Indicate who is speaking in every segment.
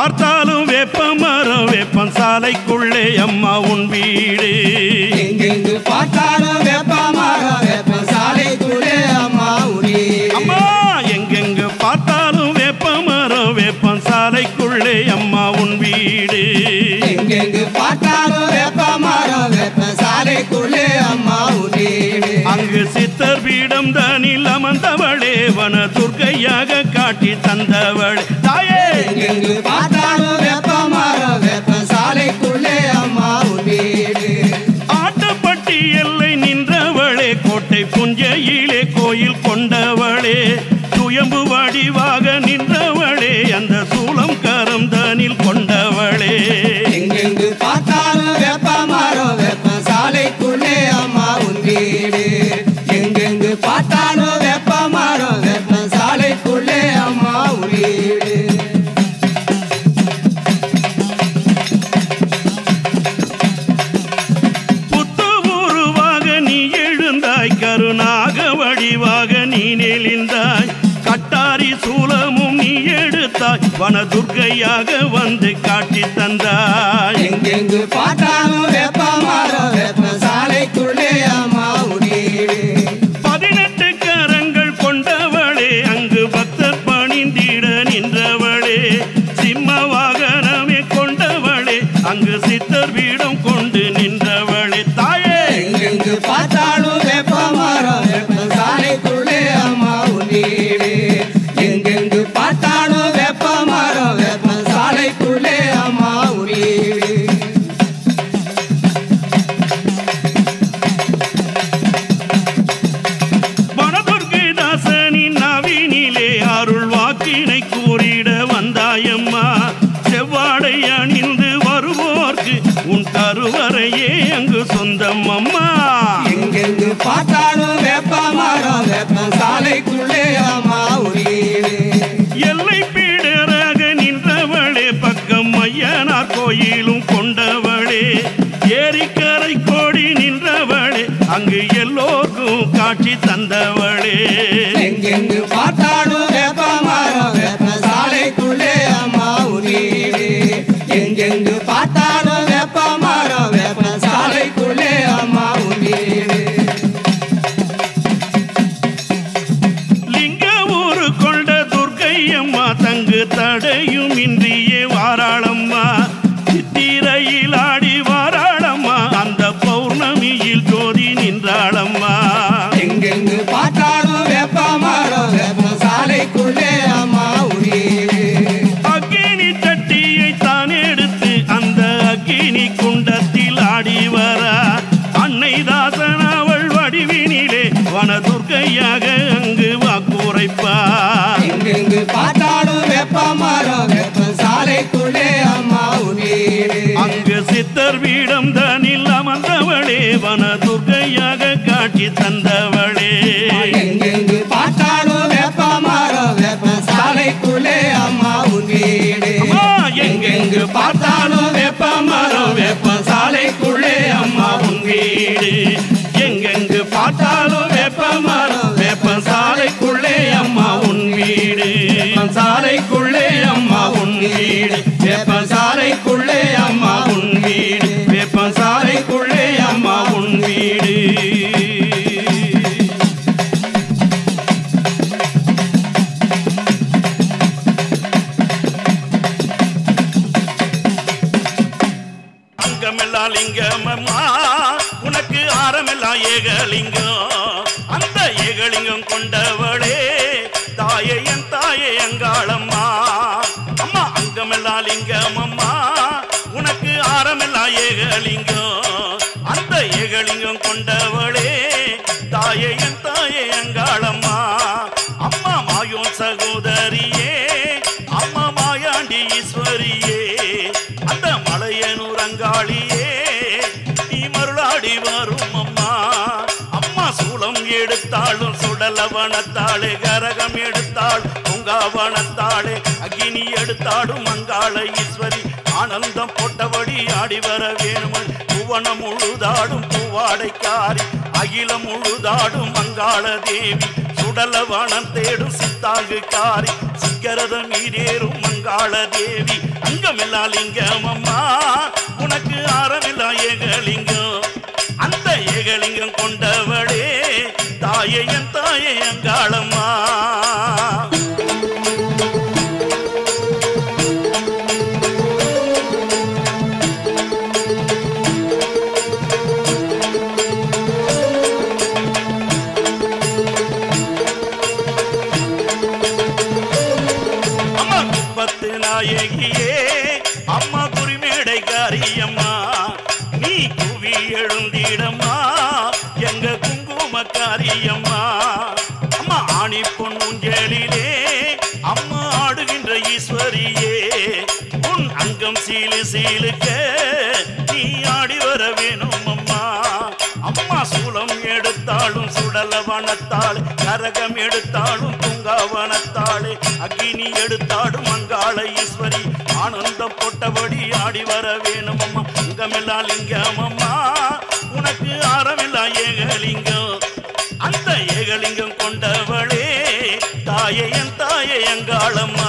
Speaker 1: பார்த்தாலும் வேப்ப மரம் வேப்பம் சாலைக்குள்ளே அம்மா உன் வீடு
Speaker 2: எங்கெங்கு பார்த்தாலும் வேப்ப மரம் வேப்ப சாலைக்குள்ளே அம்மா உனி
Speaker 1: அம்மா எங்கெங்க பார்த்தாலும் வேப்ப மரம் வேப்பம் சாலைக்குள்ளே அம்மா உன் வீடு
Speaker 2: எங்கெங்கு பார்த்தாலும் வேப்ப மரம் வேப்ப சாலைக்குள்ளே அம்மா உனி
Speaker 1: அங்கு சித்தர் பீடம் தானில் அமர்ந்தவளே வன துர்க்கையாக காட்டி தந்தவளே தாயே
Speaker 2: எங்கெங்கு பார்த்தாலும் வேப்ப மரம் வேப்ப சாலைக்குள்ளே அம்மா உனி
Speaker 1: ஆட்டப்பட்டி எல்லை நின்றவளே கோட்டை புஞ்சையிலே கோயில் கொண்டவளே சுயம்பு வடிவாக நின்றவளே அந்த சூலம் கரம் தானில் கொண்டவளே
Speaker 2: எங்கெங்கு பார்த்தாலும் வேப்ப மரம் வேப்ப சாலைக்குள்ளே அம்மா உன் வீடு எங்கெங்கு பார்த்தாலும் வேப்ப மரம் வேப்ப சாலைக்குள்ளே அம்மா உன் வீடு
Speaker 1: புத்து உருவாக நீ எழுந்தாய் கருணாக வடிவாக நீ நெளிந்தாய் கட்டாரி சூலமும் நீ எடுத்தாய் வனதுர்க்கையாக வந்து காட்டி தந்தாய்
Speaker 2: எங்கெங்கு பார்த்தாலும் வேப்ப மரம் வேப்ப சாலைக்குள்ளே அம்மா உன் வீடு
Speaker 1: பதினெட்டு கரங்கள் கொண்டவளே அங்கு பக்தர் பணிந்திட நின்றவளே சிம்ம வாகனமே கொண்டவளே அங்கு சித்தர் பீடம் கொண்டு நின்றவளே தாயே
Speaker 2: எங்கெங்கு பார்த்தாலும் வேப்ப மரம் வேப்ப சாலைக்குள்ளே அம்மா உன் வீடு எங்கெங்கு பார்த்தாலும் வேப்ப மரம் வேப்ப சாலைக்குள்ளே அம்மா உன் வீடு
Speaker 1: வனதுர்க்கை தாசனின் நவீனிலே அருள் வாக்கினை கூறிட வந்தாயம்மா செவ்வாடை அணிந்து வருவோர்க்கு உன் கருவறையே அங்கு சொந்தம் அம்மா
Speaker 2: எங்கெங்கு பார்த்தாலும் வேப்ப மரம் வேப்ப சாலைக்குள்ளே அம்மா உரியவே
Speaker 1: எல்லை பீடராக நின்றவளே பக்கம் ஐயனார் கோயிலும் கொண்டவளே ஏரிக்கரை கோடி நின்றவளே அங்கு எல்லோருக்கும் காட்சி தந்தவளே
Speaker 2: எங்கெங்கு பார்த்தாலும் வேப்ப மரம் வேப்ப சாலைக்குள்ளே அம்மா உரியவே எங்கெங்கு பார்த்தாலும் வேப்ப மரம் வேப்ப சாலைக்குள்ளே அம்மா உரியவே
Speaker 1: லிங்க ஊரு கொண்ட துர்க்கை அம்மா தங்கு தடையும் இன்றியே வாராளம்மா சித்திரையில் ஆடி வாராளம்மா அந்த பௌர்ணமியில் ஜோதி நின்றாளம்மா
Speaker 2: எங்கெங்கு பார்த்தாலும் வேப்ப மரம் வேப்ப சாலைக்குள்ளே அம்மா உரியவே
Speaker 1: அக்கினி சட்டியை தான் எடுத்து அந்த அக்கினி குண்டத்தில் ஆடி வர அன்னை தாசன் அவள் வடிவினிலே வனதுர்க்கையாக அங்கு வாக்குரைப்பார்
Speaker 2: எங்கெங்கு பார்த்தாலும் வேப்ப மரம் வேப்ப சாலைக்குள்ளே அம்மா உரியவே
Speaker 1: அங்கு சித்தர் வீடம் தனில் அமர்ந்தவளே வனதுர்க்கையாக காட்சி தந்தவளே
Speaker 2: எங்கெங்கு பார்த்தாலும் வேப்ப மரம் வேப்ப சாலைக்குள்ளே அம்மா உன் வீடு
Speaker 1: அம்மா, எங்கெங்கு பார்த்தாலும் வேப்ப மரம் வேப்ப சாலைக்குள்ளே அம்மா உன் வீடு எங்கெங்கு பார்த்தாலும் வேப்ப மரம் வேப்ப சாலைக்குள்ளே அம்மா உன் வீடு சாலைக்குள்ளே அம்மா உன் வீடு வேப்ப சாலைக்குள்ளே அம்மா உன் வீடு வேப்ப சாலைக்குள்ளே அம்மா உன் வீடு அங்கமெல்லாம் லிங்கமம்மா உனக்கு ஆரமெல்லாம் ஏகலிங்கம் அந்த ஏகலிங்கம் கொண்டவளே தாயே என் தாயே அங்காளம்மா அம்மா அங்கமெல்லாம் லிங்கமம்மா உனக்கு ஆரமெல்லாம் ஏகலிங்கம் அந்த ஏகலிங்கம் கொண்டவளே தாயே என் தாயே அங்காளம்மா அம்மா மாயோன் சகோதரியே அம்மா மாயாண்டி ஈஸ்வரியே அந்த மலையனூர் அங்காளியே நீ மருளாடி வரும் அம்மா அம்மா சூளம் எடுத்தாலும் சுடலவனத்தாளே கரகம் எடுத்தாள் பொங்காவனத்தாளே அக்னி எடுத்தாடும் அங்காள ஈஸ்வரி ஆனந்தம் போட்டபடி ஆடி வர வேணுமள் புவனம் முழுதாடும் பூவாடைக்காரி அகிலம் முழுதாடும் மங்காள தேவி சுடலவனம் தேடும் சித்தாங்கு காரி சிக்கரதம் மீறேறும் மங்காள தேவி அங்கமில்லா லிங்கம் அம்மா உனக்கு ஆரமில்லா ஏகலிங்கம் அந்த ஏகலிங்கம் கொண்டவளே தாயே என் தாயே அங்காளம்மா அம்மா குப்பத்து நாயகியே அம்மா குறிமேடை காரியம்மா நீ குவி எழுந்திடம்மா எங்க குங்கும காரியம்மா அம்மா ஆணி பொன்னுஞ்சலிலே அம்மா ஆடுகின்ற ஈஸ்வரியே உன் அங்கம் சீலு சீலுக்க நீ ஆடி வர வேணும் அம்மா அம்மா சூலம் எடுத்தாலும் சுடல வனத்தாள் கரகம் எடுத்தாலும் பூங்காவனத்தாள் அக்னி எடுத்தாடும் மங்காள ஈஸ்வரி ஆனந்தம் போட்டபடி ஆடி வர வேணும் அம்மா அங்கமெல்லாம் லிங்கம் அம்மா உனக்கு ஆரமில்லா ஏகலிங்கம் அந்த ஏகலிங்கம் கொண்டவளே தாயே என் தாயே எங்காளம்மா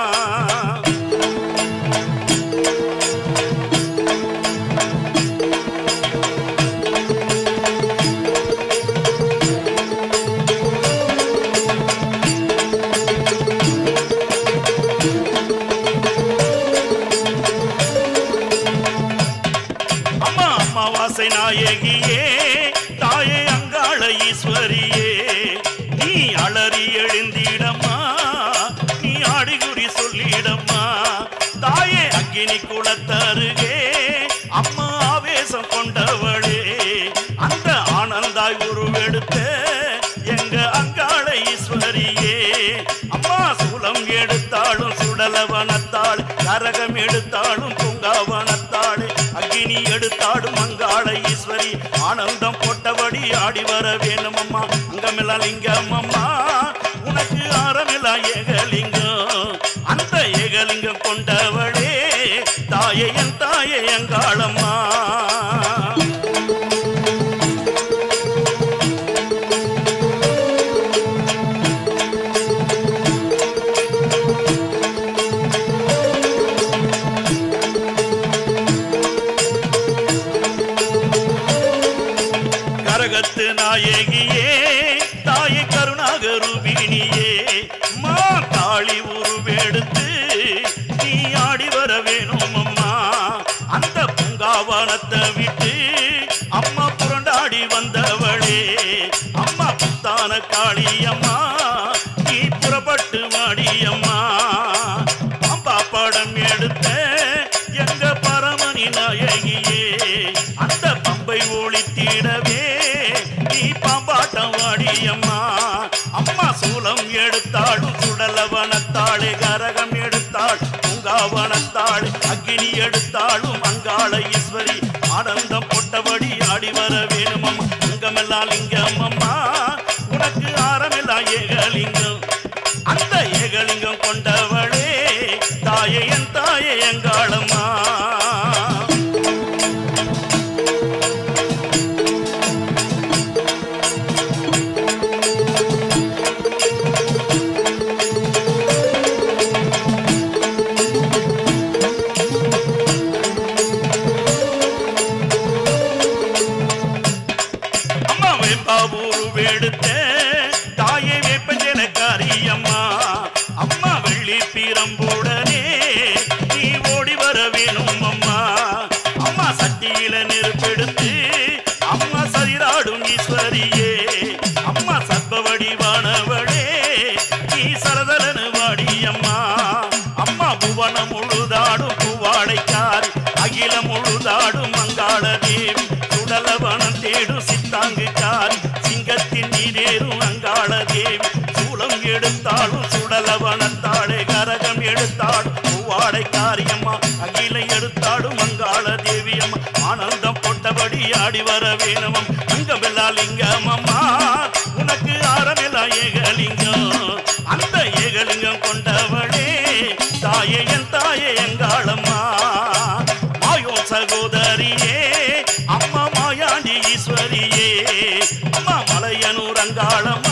Speaker 1: அம்மா அம்மாவாசை நாயகியே தாயே அங்காள ஈஸ்வரியே நீ அலறி எழுந்திடம்மா நீ ஆடிகுறி சொல்லிடம்மா தாயே அக்கினி குளத்தருகே அம்மா ஆவேசம் கொண்டவளே அந்த ஆனந்தாய் உருவெடுத்த எங்க அங்காள ஈஸ்வரியே அம்மா சூலம் எடுத்தாலும் சுடலவனத்தாள் கரகம் எடுத்தாலும் பூங்காவனத்தாள் அக்னி எடுத்தாடும் மங்காள ஈஸ்வரி ஆனந்தம் போட்டபடி ஆடி வர வேணும் அம்மா அங்கமில்லா லிங்கம் அம்மா உனக்கு ஆரமில்லா ஏகலிங்கம் அந்த ஏகலிங்கம் கொண்டவளே தாயே என் தாயே எங்காளம்மா கரகத்து நாயகியே தாயை கருணாகரூபிணியே மா தாளி உருவெடுத்து நீ ஆடி வர வேணும் அம்மா அந்த பூங்காவனத்தை விட்டு அம்மா புரண்டாடி வந்தவளே அம்மா புத்தான காளி அம்மா நீ புறப்பட்டு வாடி அம்மா அம்பா படம் எடுத்த எங்க பரமணி நாயகியே அந்த பம்பை ஒளித்திடவே நீ பாம்பாட்டம் வாடியம்மா அம்மா சூலம் எடுத்தாடும் சுடலவனத்தாளே கரகம் எடுத்தாள் பூங்காவனத்தாள் அக்னி எடுத்தாலும் அங்காள ஈஸ்வரி ஆனந்தம் போட்டபடி ஆடி வர வேணும் அம்மா அங்கமெல்லாம் லிங்கம் அம்மா உனக்கு ஆரமெல்லாம் ஏகலிங்கம் அந்த ஏகலிங்கம் கொண்டவளே தாயே என் தாயே எங்காளம்மா அம்மா வேப்பாவூரு வெடுத்த தாயே வேப்பஞ்சனக்காரி அம்மா அம்மா வெள்ளி பீரம்புடனே நீ ஓடி வர வேணும் அம்மா அம்மா சட்டியில நெருப்பெடுத்து அம்மா சரிராடும் ஈஸ்வரியே அம்மா சர்வவடிவானவளே நீ சரதரனு வாடி அம்மா அம்மா புவனம் முழுதாடும் பூவாடைக்காரி அகிலம் முழுதாடும் மங்காள தேவி சுடலவனம் தேடும் சித்தாங்கு காரி சிங்கத்தின் நீரேறும் அங்காள தேவி சூலம் எடுத்தாலும் சுடலவனத்தாளே கரகம் எடுத்தாடும் பூவாடை காரியம்மா அகில எடுத்தாடும் மங்காள தேவியம்மா ஆனந்தம் போட்டபடி ஆடி வர வேணுமம் அங்கமெல்லா லிங்கம் அம்மா உனக்கு ஆரமெல்லா ஏகலிங்கம் அந்த ஏகலிங்கம் கொண்டவளே தாயே என் தாயே எங்காளம்மா மாயோ சகோதரியே
Speaker 3: மலையனூர் அங்காளம்